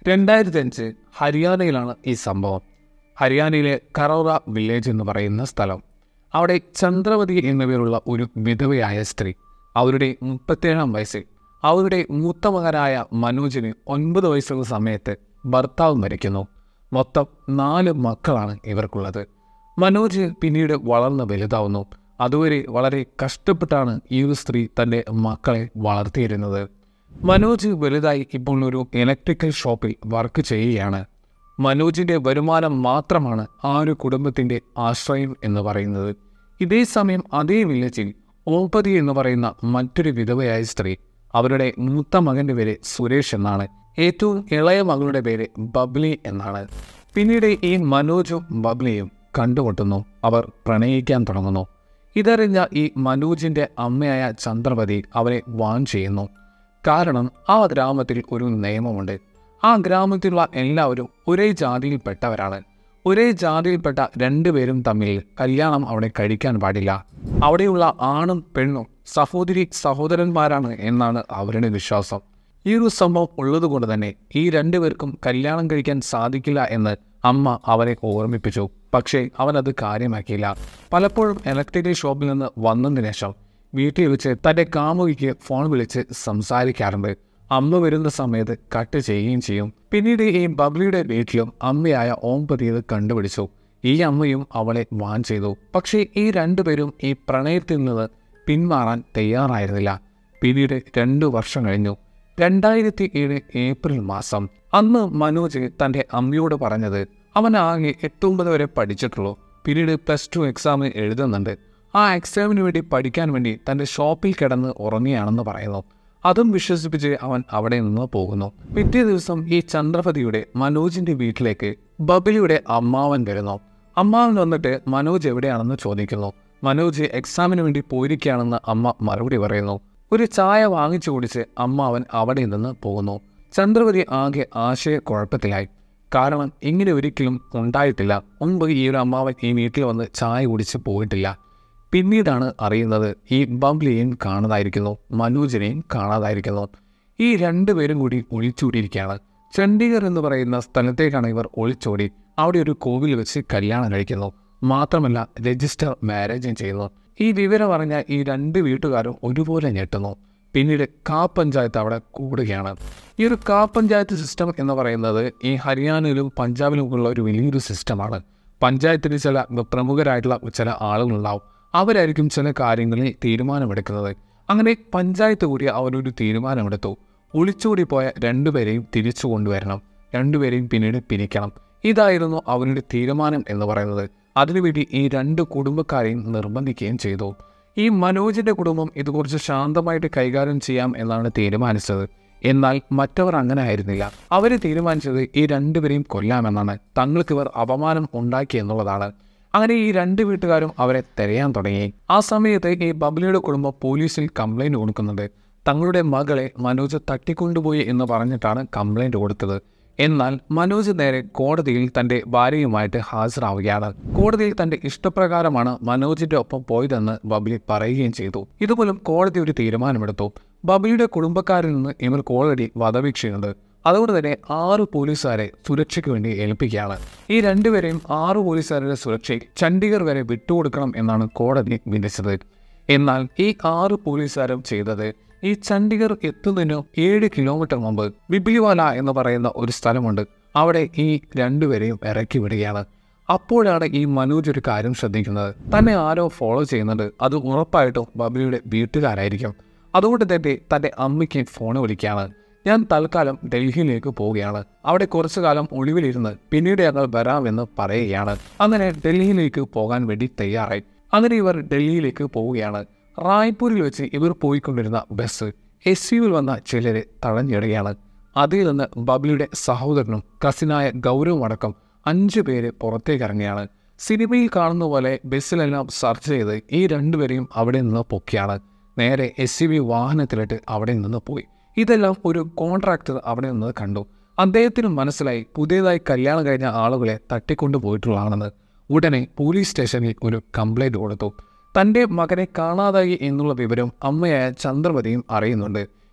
രണ്ടായിരത്തി അഞ്ച് ഹരിയാനയിലാണ് ഈ സംഭവം ഹരിയാനയിലെ കറോറ വില്ലേജ് എന്ന് പറയുന്ന സ്ഥലം അവിടെ ചന്ദ്രവതി എന്നുപേരുള്ള ഒരു വിധവയായ സ്ത്രീ അവരുടെ മുപ്പത്തേഴാം വയസ്സിൽ അവരുടെ മൂത്ത മകനായ മനോജിന് ഒൻപത് വയസ്സുള്ള സമയത്ത് ഭർത്താവ് മരിക്കുന്നു മൊത്തം നാല് മക്കളാണ് ഇവർക്കുള്ളത് മനോജ് പിന്നീട് വളർന്ന് വലുതാവുന്നു അതുവരെ വളരെ കഷ്ടപ്പെട്ടാണ് ഈ ഒരു സ്ത്രീ തൻ്റെ മക്കളെ വളർത്തിയിരുന്നത് മനോജ് വലുതായി ഇപ്പോൾ ഒരു ഇലക്ട്രിക്കൽ ഷോപ്പിൽ വർക്ക് ചെയ്യുകയാണ് മനോജിൻ്റെ വരുമാനം മാത്രമാണ് ആ ഒരു കുടുംബത്തിൻ്റെ ആശ്രയം എന്ന് പറയുന്നത് ഇതേ സമയം അതേ വില്ലേജിൽ ഓപതി എന്ന് പറയുന്ന മറ്റൊരു വിധവയായ സ്ത്രീ അവരുടെ മൂത്ത മകൻ്റെ പേര് സുരേഷ് എന്നാണ് ഏറ്റവും ഇളയ മകളുടെ പേര് ബബ്ലി എന്നാണ് പിന്നീട് ഈ മനോജും ബബ്ലിയും കണ്ടുമുട്ടുന്നു അവർ പ്രണയിക്കാൻ തുടങ്ങുന്നു ഇതറിഞ്ഞ ഈ മനോജിൻ്റെ അമ്മയായ ചന്ദ്രപതി അവരെ വാൺ ചെയ്യുന്നു കാരണം ആ ഗ്രാമത്തിൽ ഒരു നിയമമുണ്ട് ആ ഗ്രാമത്തിലുള്ള എല്ലാവരും ഒരേ ജാതിയിൽപ്പെട്ടവരാണ് ഒരേ ജാതിയിൽപ്പെട്ട രണ്ടുപേരും തമ്മിൽ കല്യാണം അവിടെ കഴിക്കാൻ പാടില്ല അവിടെയുള്ള ആണും പെണ്ണും സഹോദരി സഹോദരന്മാരാണ് എന്നാണ് അവരുടെ വിശ്വാസം ഈ ഒരു സംഭവം ഉള്ളതുകൊണ്ട് തന്നെ ഈ രണ്ടുപേർക്കും കല്യാണം കഴിക്കാൻ സാധിക്കില്ല എന്ന് അമ്മ അവരെ ഓർമ്മിപ്പിച്ചു പക്ഷേ അവനത് കാര്യമാക്കിയില്ല പലപ്പോഴും ഇലക്ട്രിക്കൽ ഷോപ്പിൽ നിന്ന് വന്നതിന് ശേഷം വീട്ടിൽ വെച്ച് തൻ്റെ കാമുകിക്ക് ഫോൺ വിളിച്ച് സംസാരിക്കാറുണ്ട് അമ്മ വരുന്ന സമയത്ത് കട്ട് ചെയ്യുകയും ചെയ്യും പിന്നീട് ഈ ബബ്ലിയുടെ വീട്ടിലും അമ്മയായ ഓംപതി ഇത് കണ്ടുപിടിച്ചു ഈ അമ്മയും അവളെ വാൻ ചെയ്തു പക്ഷേ ഈ രണ്ടുപേരും ഈ പ്രണയത്തിൽ നിന്ന് പിന്മാറാൻ തയ്യാറായിരുന്നില്ല പിന്നീട് രണ്ടു വർഷം കഴിഞ്ഞു രണ്ടായിരത്തി ഏഴ് ഏപ്രിൽ മാസം അന്ന് മനോജ് തൻ്റെ അമ്മയോട് പറഞ്ഞത് അവൻ ആകെ എട്ടൊമ്പത് വരെ പഠിച്ചിട്ടുള്ളൂ പിന്നീട് പ്ലസ് ടു എക്സാം എഴുതുന്നുണ്ട് ആ എക്സാമിന് വേണ്ടി പഠിക്കാൻ വേണ്ടി തൻ്റെ ഷോപ്പിൽ കിടന്ന് ഉറങ്ങിയാണെന്ന് പറയുന്നു അതും വിശ്വസിപ്പിച്ച് അവൻ അവിടെ നിന്ന് പോകുന്നു പിറ്റേ ദിവസം ഈ ചന്ദ്രപതിയുടെ മനോജിന്റെ വീട്ടിലേക്ക് ബബിലിയുടെ അമ്മാവൻ വരുന്നു അമ്മാവൻ വന്നിട്ട് മനോജ് എവിടെയാണെന്ന് ചോദിക്കുന്നു മനോജ് എക്സാമിന് വേണ്ടി പോയിരിക്കുകയാണെന്ന് അമ്മ മറുപടി പറയുന്നു ഒരു ചായ വാങ്ങിച്ചു കുടിച്ച് അമ്മാവൻ അവിടെ നിന്ന് പോകുന്നു ചന്ദ്രപതി ആകെ ആശയക്കുഴപ്പത്തിലായി കാരണം ഇങ്ങനെ ഒരിക്കലും ഉണ്ടായിട്ടില്ല മുമ്പ് ഈ ഒരു അമ്മാവൻ ഈ വീട്ടിൽ വന്ന് ചായ കുടിച്ച് പോയിട്ടില്ല പിന്നീടാണ് അറിയുന്നത് ഈ ബബ്ലിയെയും കാണാതായിരിക്കുന്നു മനോജിനെയും കാണാതായിരിക്കുന്നു ഈ രണ്ടുപേരും കൂടി ഒളിച്ചോടിയിരിക്കുകയാണ് ചണ്ഡീഗഡ് എന്ന് പറയുന്ന സ്ഥലത്തേക്കാണ് ഇവർ ഒളിച്ചോടി അവിടെ ഒരു കോവിൽ വെച്ച് കല്യാണം കഴിക്കുന്നു മാത്രമല്ല രജിസ്റ്റർ മാരേജും ചെയ്യുന്നു ഈ വിവരം അറിഞ്ഞ ഈ രണ്ട് വീട്ടുകാരും ഒരുപോലെ ഞെട്ടുന്നു പിന്നീട് കാ പഞ്ചായത്ത് അവിടെ കൂടുകയാണ് ഈ ഒരു കാ പഞ്ചായത്ത് സിസ്റ്റം എന്ന് പറയുന്നത് ഈ ഹരിയാനയിലും പഞ്ചാബിലും ഉള്ള ഒരു വലിയൊരു സിസ്റ്റമാണ് പഞ്ചായത്തിന് ചില പ്രമുഖരായിട്ടുള്ള ചില ആളുകളുണ്ടാവും അവരായിരിക്കും ചില കാര്യങ്ങളിൽ തീരുമാനമെടുക്കുന്നത് അങ്ങനെ പഞ്ചായത്ത് കൂടി അവരൊരു തീരുമാനമെടുത്തു ഒളിച്ചോടി പോയ രണ്ടുപേരെയും തിരിച്ചു കൊണ്ടുവരണം രണ്ടുപേരെയും പിന്നീട് പിരിക്കണം ഇതായിരുന്നു അവരുടെ തീരുമാനം എന്ന് പറയുന്നത് അതിനുവേണ്ടി ഈ രണ്ട് കുടുംബക്കാരെയും നിർബന്ധിക്കുകയും ചെയ്തു ഈ മനോജിന്റെ കുടുംബം ഇത് കുറച്ച് ശാന്തമായിട്ട് കൈകാര്യം ചെയ്യാം എന്നാണ് തീരുമാനിച്ചത് എന്നാൽ മറ്റവർ അങ്ങനെ ആയിരുന്നില്ല അവർ തീരുമാനിച്ചത് ഈ രണ്ടുപേരെയും കൊല്ലാമെന്നാണ് തങ്ങൾക്ക് ഇവർ അപമാനം ഉണ്ടാക്കി എന്നുള്ളതാണ് അങ്ങനെ ഈ രണ്ട് വീട്ടുകാരും അവരെ തിരയാൻ തുടങ്ങി ആ സമയത്ത് ഈ ബബ്ലിയുടെ കുടുംബം പോലീസിൽ കംപ്ലൈൻറ്റ് കൊടുക്കുന്നുണ്ട് തങ്ങളുടെ മകളെ മനോജ് തട്ടിക്കൊണ്ടുപോയി എന്ന് പറഞ്ഞിട്ടാണ് കംപ്ലൈൻറ്റ് കൊടുത്തത് എന്നാൽ മനോജ് നേരെ കോടതിയിൽ തൻ്റെ ഭാര്യയുമായിട്ട് ഹാജരാവുകയാണ് കോടതിയിൽ തൻ്റെ ഇഷ്ടപ്രകാരമാണ് മനോജിന്റെ ഒപ്പം പോയതെന്ന് ബബ്ലി പറയുകയും ചെയ്തു ഇതുപോലും കോടതി ഒരു തീരുമാനമെടുത്തു ബബ്ലിയുടെ കുടുംബക്കാരിൽ നിന്ന് ഇവർക്ക് ഓൾറെഡി വധവീക്ഷയുണ്ട് അതുകൊണ്ട് തന്നെ ആറ് പോലീസുകാരെ സുരക്ഷയ്ക്ക് വേണ്ടി ഏൽപ്പിക്കുകയാണ് ഈ രണ്ടുപേരെയും ആറ് പോലീസുകാരുടെ സുരക്ഷയിൽ ചണ്ഡീഗഡ് വരെ വിട്ടുകൊടുക്കണം എന്നാണ് കോടതി വിധിച്ചത് എന്നാൽ ഈ ആറ് പോലീസുകാരും ചെയ്തത് ഈ ചണ്ഡീഗഡ് എത്തുന്നതിന് ഏഴ് കിലോമീറ്റർ മുമ്പ് ബിബിലിവാല എന്ന് പറയുന്ന ഒരു സ്ഥലമുണ്ട് അവിടെ ഈ രണ്ടുപേരെയും ഇറക്കി വിടുകയാണ് അപ്പോഴാണ് ഈ മനോജ് ഒരു കാര്യം ശ്രദ്ധിക്കുന്നത് തന്നെ ആരോ ഫോളോ ചെയ്യുന്നുണ്ട് അത് ഉറപ്പായിട്ടും ബബിലിയുടെ വീട്ടുകാരായിരിക്കും അതുകൊണ്ട് തന്നെ തൻ്റെ അമ്മയ്ക്ക് ഫോൺ വിളിക്കുകയാണ് ഞാൻ തൽക്കാലം ഡൽഹിയിലേക്ക് പോവുകയാണ് അവിടെ കുറച്ചു കാലം ഒളിവിലിരുന്ന് പിന്നീട് ഞങ്ങൾ വരാമെന്ന് പറയുകയാണ് അങ്ങനെ ഡൽഹിയിലേക്ക് പോകാൻ വേണ്ടി തയ്യാറായി അങ്ങനെ ഇവർ ഡൽഹിയിലേക്ക് പോവുകയാണ് റായ്പൂരിൽ വെച്ച് ഇവർ പോയിക്കൊണ്ടിരുന്ന ബസ് എസ് യുവിൽ വന്ന ചിലരെ തടഞ്ഞിടുകയാണ് അതിൽ നിന്ന് ബബ്ലിയുടെ സഹോദരനും കസിനായ ഗൗരവും അടക്കം അഞ്ചു പേര് പുറത്തേക്ക് ഇറങ്ങിയാണ് സിനിമയിൽ കാണുന്ന പോലെ ബസ്സിലെല്ലാം സെർച്ച് ചെയ്ത് ഈ രണ്ടുപേരെയും അവിടെ നിന്ന് പൊക്കിയാണ് നേരെ എസ് യു വി വാഹനത്തിലിട്ട് അവിടെ നിന്ന് പോയി ഇതെല്ലാം ഒരു കോൺട്രാക്ടർ അവിടെ നിന്ന് കണ്ടു അദ്ദേഹത്തിന് മനസ്സിലായി പുതിയതായി കല്യാണം കഴിഞ്ഞ ആളുകളെ തട്ടിക്കൊണ്ടു പോയിട്ടുള്ളതാണെന്ന് ഉടനെ പോലീസ് സ്റ്റേഷനിൽ ഒരു കംപ്ലൈൻറ്റ് കൊടുത്തു തൻ്റെ മകനെ കാണാതായി എന്നുള്ള വിവരം അമ്മയായ ചന്ദ്രമതിയും അറിയുന്നുണ്ട്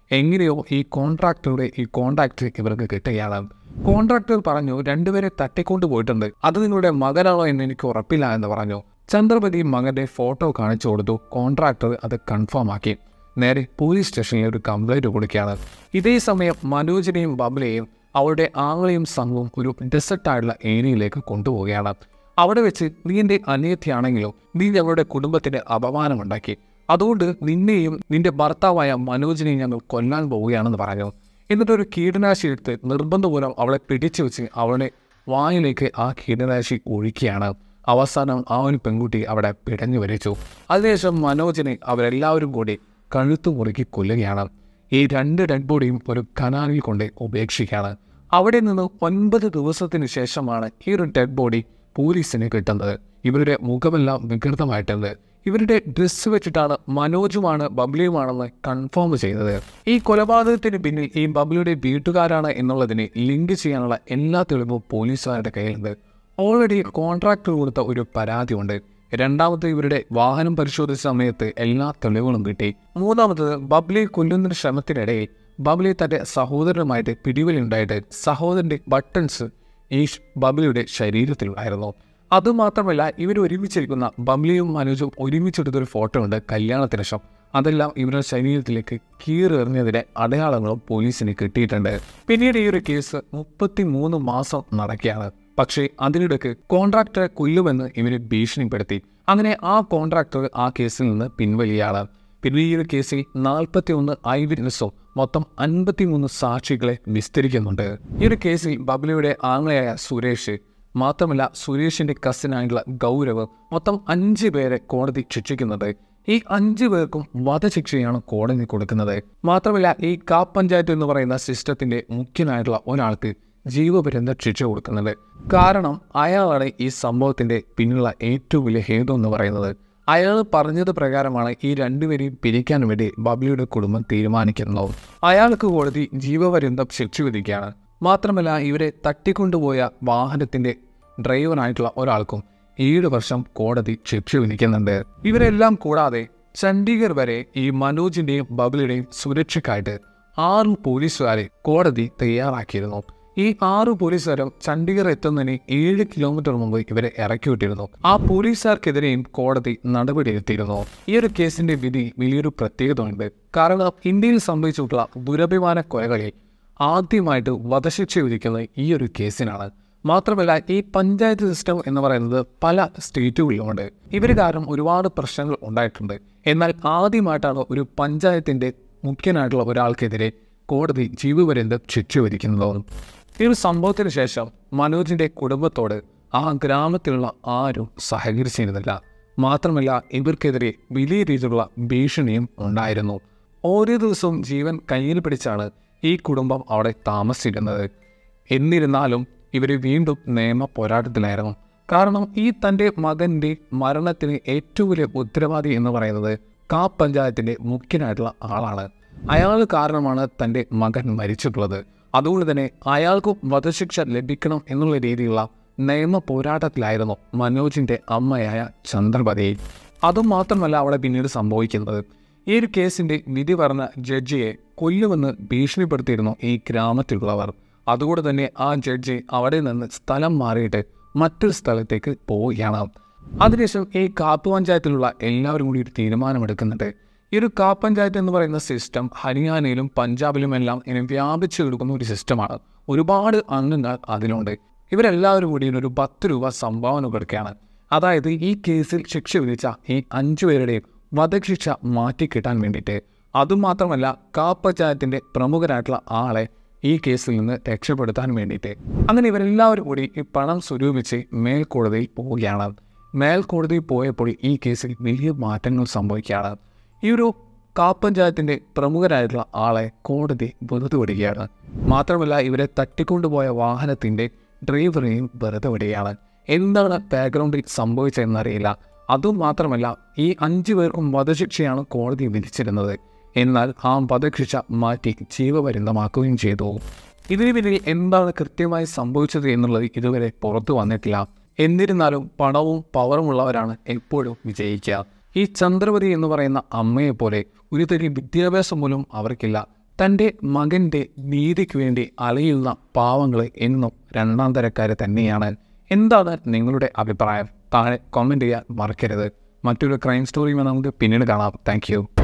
എങ്ങനെയോ ഈ കോൺട്രാക്ടറുടെ ഈ കോൺടാക്ട് ഇവർക്ക് കിട്ടുകയാണ് കോൺട്രാക്ടർ പറഞ്ഞു രണ്ടുപേരെ തട്ടിക്കൊണ്ട് പോയിട്ടുണ്ട് അത് നിങ്ങളുടെ മകനാണോ എന്ന് എനിക്ക് ഉറപ്പില്ല എന്ന് പറഞ്ഞു ചന്ദ്രപതി മകന്റെ ഫോട്ടോ കാണിച്ചു കൊടുത്തു കോൺട്രാക്ടർ അത് കൺഫേം ആക്കി നേരെ പോലീസ് സ്റ്റേഷനിൽ ഒരു കംപ്ലൈൻറ്റ് കൊടുക്കുകയാണ് ഇതേ സമയം മനോജിനെയും ബബ്ലയെയും അവരുടെ ആങ്ങളെയും സംഘവും ഒരു ഡെസർട്ടായിട്ടുള്ള ഏരിയയിലേക്ക് കൊണ്ടുപോവുകയാണ് അവിടെ വെച്ച് നീ എൻ്റെ അനിയത്തിയാണെങ്കിലും നീ ഞങ്ങളുടെ കുടുംബത്തിന് അപമാനമുണ്ടാക്കി അതുകൊണ്ട് നിന്നെയും നിന്റെ ഭർത്താവായ മനോജിനെയും ഞങ്ങൾ കൊല്ലാൻ പോവുകയാണെന്ന് പറഞ്ഞു എന്നിട്ട് ഒരു കീടനാശി എടുത്ത് നിർബന്ധപൂർവ്വം അവളെ പിടിച്ചു വെച്ച് അവളുടെ വായിലേക്ക് ആ കീടനാശി ഒഴിക്കുകയാണ് അവസാനം ആ ഒരു പെൺകുട്ടി അവിടെ പിടഞ്ഞു വരച്ചു അതിനുശേഷം മനോജിനെ അവരെല്ലാവരും കൂടി കഴുത്തു മുറുക്കി കൊല്ലുകയാണ് ഈ രണ്ട് ഡെഡ് ബോഡിയും ഒരു കനാലിൽ കൊണ്ട് ഉപേക്ഷിക്കുകയാണ് അവിടെ നിന്ന് ഒൻപത് ദിവസത്തിന് ശേഷമാണ് ഈ ഒരു ഡെഡ് ബോഡി പോലീസിന് കിട്ടുന്നത് ഇവരുടെ മുഖമെല്ലാം വികൃതമായിട്ടുണ്ട് ഇവരുടെ ഡ്രസ്സ് വെച്ചിട്ടാണ് മനോജുമാണ് ബബ്ലിയുമാണെന്ന് കൺഫേം ചെയ്തത് ഈ കൊലപാതകത്തിന് പിന്നിൽ ഈ ബബ്ലിയുടെ വീട്ടുകാരാണ് എന്നുള്ളതിന് ലിങ്ക് ചെയ്യാനുള്ള എല്ലാ തെളിവും പോലീസുകാരുടെ കയ്യിലുണ്ട് ഓൾറെഡി കോൺട്രാക്ടർ കൊടുത്ത ഒരു പരാതിയുണ്ട് രണ്ടാമത്തെ ഇവരുടെ വാഹനം പരിശോധിച്ച സമയത്ത് എല്ലാ തെളിവുകളും കിട്ടി മൂന്നാമത്തത് ബബ്ലി കൊല്ലുന്ന ശ്രമത്തിനിടയിൽ ബബ്ലി തന്റെ സഹോദരനുമായിട്ട് പിടിവലിയുണ്ടായിട്ട് സഹോദരന്റെ ബട്ടൺസ് ഈ ഷ് ബബ്ലിയുടെ ശരീരത്തിലുണ്ടായിരുന്നു അതുമാത്രമല്ല ഇവർ ഒരുമിച്ചിരിക്കുന്ന ബബ്ലിയും മനോജും ഒരുമിച്ചെടുത്തൊരു ഫോട്ടോ ഉണ്ട് കല്യാണത്തിന് ശേഷം അതെല്ലാം ഇവരുടെ ശരീരത്തിലേക്ക് കീറെറിഞ്ഞതിന്റെ അടയാളങ്ങളും പോലീസിന് കിട്ടിയിട്ടുണ്ട് പിന്നീട് ഈ ഒരു കേസ് മുപ്പത്തി മൂന്ന് മാസം നടക്കുകയാണ് പക്ഷേ അതിനിടയ്ക്ക് കോൺട്രാക്ടറെ കൊല്ലുമെന്ന് ഇവരെ ഭീഷണിപ്പെടുത്തി അങ്ങനെ ആ കോൺട്രാക്ടർ ആ കേസിൽ നിന്ന് പിൻവലിയാണ് പിന്നെ ഈ ഒരു കേസിൽ നാൽപ്പത്തി ഒന്ന് ഐ വിറ്റ്നസ്സും മൊത്തം അൻപത്തിമൂന്ന് സാക്ഷികളെ വിസ്തരിക്കുന്നുണ്ട് ഈ ഒരു കേസിൽ ബബ്ലയുടെ ആങ്ങളയായ സുരേഷ് മാത്രമല്ല സുരേഷിന്റെ കസിനായിട്ടുള്ള ഗൗരവ് മൊത്തം അഞ്ച് പേരെ കോടതി ശിക്ഷിക്കുന്നുണ്ട് ഈ അഞ്ചു പേർക്കും വധശിക്ഷയാണ് കോടതി കൊടുക്കുന്നത് മാത്രമല്ല ഈ കാപ്പ് പഞ്ചായത്ത് എന്ന് പറയുന്ന സിസ്റ്റത്തിന്റെ മുഖ്യനായിട്ടുള്ള ഒരാൾക്ക് ജീവപര്യന്ത ശിക്ഷ കൊടുക്കുന്നുണ്ട് കാരണം അയാളാണ് ഈ സംഭവത്തിന്റെ പിന്നിലുള്ള ഏറ്റവും വലിയ ഹേതു എന്ന് പറയുന്നത് അയാൾ പറഞ്ഞത് പ്രകാരമാണ് ഈ രണ്ടുപേരെയും പിരിക്കാൻ വേണ്ടി ബബ്ലിയുടെ കുടുംബം തീരുമാനിക്കുന്നത് അയാൾക്ക് കോടതി ജീവപര്യന്തം ശിക്ഷ വിധിക്കുകയാണ് മാത്രമല്ല ഇവരെ തട്ടിക്കൊണ്ടുപോയ വാഹനത്തിന്റെ ഡ്രൈവറായിട്ടുള്ള ഒരാൾക്കും ഏഴ് വർഷം കോടതി ശിക്ഷ വിധിക്കുന്നുണ്ട് ഇവരെല്ലാം കൂടാതെ ചണ്ഡീഗഡ് വരെ ഈ മനോജിന്റെയും ബബിളിയുടെയും സുരക്ഷയ്ക്കായിട്ട് ആറ് പോലീസുകാരെ കോടതി തയ്യാറാക്കിയിരുന്നു ഈ ആറ് പോലീസുകാരും ചണ്ഡീഗഡ് എത്തുന്നതിന് ഏഴ് കിലോമീറ്റർ മുമ്പ് ഇവരെ ഇറക്കി വിട്ടിരുന്നു ആ പോലീസുകാർക്കെതിരെയും കോടതി നടപടിയെടുത്തിരുന്നു ഈ ഒരു കേസിന്റെ വിധി വലിയൊരു പ്രത്യേകത ഉണ്ട് കാരണം ഇന്ത്യയിൽ സംഭവിച്ചിട്ടുള്ള ദുരഭിമാന കൊലകളിൽ ആദ്യമായിട്ട് വധശിക്ഷ വിധിക്കുന്നത് ഈ ഒരു കേസിനാണ് മാത്രമല്ല ഈ പഞ്ചായത്ത് സിസ്റ്റം എന്ന് പറയുന്നത് പല സ്റ്റേറ്റുകളിലുമുണ്ട് ഇവർ കാരണം ഒരുപാട് പ്രശ്നങ്ങൾ ഉണ്ടായിട്ടുണ്ട് എന്നാൽ ആദ്യമായിട്ടാണ് ഒരു പഞ്ചായത്തിൻ്റെ മുഖ്യനായിട്ടുള്ള ഒരാൾക്കെതിരെ കോടതി ജീവപര്യന്തം ശിക്ഷ വിധിക്കുന്നത് ഈ ഒരു സംഭവത്തിന് ശേഷം മനോജിൻ്റെ കുടുംബത്തോട് ആ ഗ്രാമത്തിലുള്ള ആരും സഹകരിച്ചിരുന്നില്ല മാത്രമല്ല ഇവർക്കെതിരെ വലിയ രീതിയിലുള്ള ഭീഷണിയും ഉണ്ടായിരുന്നു ഓരോ ദിവസവും ജീവൻ കയ്യിൽ പിടിച്ചാണ് ഈ കുടുംബം അവിടെ താമസിച്ചിരുന്നത് എന്നിരുന്നാലും ഇവർ വീണ്ടും നിയമ പോരാട്ടത്തിലായിരുന്നു കാരണം ഈ തൻ്റെ മകൻ്റെ മരണത്തിന് ഏറ്റവും വലിയ ഉത്തരവാദി എന്ന് പറയുന്നത് കാ പഞ്ചായത്തിൻ്റെ മുഖ്യനായിട്ടുള്ള ആളാണ് അയാൾ കാരണമാണ് തൻ്റെ മകൻ മരിച്ചിട്ടുള്ളത് അതുകൊണ്ട് തന്നെ അയാൾക്കും വധശിക്ഷ ലഭിക്കണം എന്നുള്ള രീതിയിലുള്ള നിയമ പോരാട്ടത്തിലായിരുന്നു മനോജിൻ്റെ അമ്മയായ ചന്ദ്രപതി അതുമാത്രമല്ല അവിടെ പിന്നീട് സംഭവിക്കുന്നത് ഈ ഒരു കേസിൻ്റെ വിധി പറഞ്ഞ ജഡ്ജിയെ കൊല്ലുമെന്ന് ഭീഷണിപ്പെടുത്തിയിരുന്നു ഈ ഗ്രാമത്തിലുള്ളവർ അതുകൊണ്ട് തന്നെ ആ ജഡ്ജി അവിടെ നിന്ന് സ്ഥലം മാറിയിട്ട് മറ്റൊരു സ്ഥലത്തേക്ക് പോവുകയാണ് അതിനുശേഷം ഈ കാപ്പ് പഞ്ചായത്തിലുള്ള എല്ലാവരും കൂടി ഒരു തീരുമാനമെടുക്കുന്നുണ്ട് ഈ ഒരു കാപ്പ് പഞ്ചായത്ത് എന്ന് പറയുന്ന സിസ്റ്റം ഹരിയാനയിലും പഞ്ചാബിലും എല്ലാം ഇനി വ്യാപിച്ചു കിടക്കുന്ന ഒരു സിസ്റ്റമാണ് ഒരുപാട് അംഗങ്ങൾ അതിലുണ്ട് ഇവരെല്ലാവരും കൂടി ഒരു പത്ത് രൂപ സംഭാവന കൊടുക്കുകയാണ് അതായത് ഈ കേസിൽ ശിക്ഷ വിധിച്ച ഈ അഞ്ചു പേരുടെയും വധശിക്ഷ മാറ്റിക്കിട്ടാൻ വേണ്ടിയിട്ട് അതുമാത്രമല്ല കാപ്പ് പഞ്ചായത്തിൻ്റെ പ്രമുഖരായിട്ടുള്ള ആളെ ഈ കേസിൽ നിന്ന് രക്ഷപ്പെടുത്താൻ വേണ്ടിയിട്ട് അങ്ങനെ ഇവരെല്ലാവരും കൂടി ഈ പണം സ്വരൂപിച്ച് മേൽക്കോടതിയിൽ പോവുകയാണ് മേൽക്കോടതിയിൽ പോയപ്പോൾ ഈ കേസിൽ വലിയ മാറ്റങ്ങൾ സംഭവിക്കുകയാണ് ഈ ഒരു കാപ്പ് പഞ്ചായത്തിൻ്റെ പ്രമുഖരായിട്ടുള്ള ആളെ കോടതി വെറുതെ വിടുകയാണ് മാത്രമല്ല ഇവരെ തട്ടിക്കൊണ്ടുപോയ വാഹനത്തിൻ്റെ ഡ്രൈവറെയും വെറുതെ വിടുകയാണ് എന്താണ് ബാക്ക്ഗ്രൗണ്ടിൽ സംഭവിച്ചതെന്നറിയില്ല അതുമാത്രമല്ല ഈ അഞ്ചു പേർക്കും വധശിക്ഷയാണ് കോടതി വിധിച്ചിരുന്നത് എന്നാൽ ആ വധശിക്ഷ മാറ്റി ജീവപര്യന്തമാക്കുകയും ചെയ്തു ഇതിന് പിന്നിൽ എന്താണ് കൃത്യമായി സംഭവിച്ചത് എന്നുള്ളത് ഇതുവരെ പുറത്തു വന്നിട്ടില്ല എന്നിരുന്നാലും പണവും പവറുമുള്ളവരാണ് എപ്പോഴും വിജയിക്കുക ഈ ചന്ദ്രവതി എന്ന് പറയുന്ന അമ്മയെപ്പോലെ ഒരു തരി വിദ്യാഭ്യാസം പോലും അവർക്കില്ല തൻ്റെ മകൻ്റെ നീതിക്ക് വേണ്ടി അലയുന്ന പാവങ്ങൾ എന്നും രണ്ടാം തരക്കാർ തന്നെയാണ് എന്താണ് നിങ്ങളുടെ അഭിപ്രായം താഴെ കമൻറ്റ് ചെയ്യാൻ മറക്കരുത് മറ്റൊരു ക്രൈം സ്റ്റോറിയുമായി നമുക്ക് പിന്നീട് കാണാം താങ്ക്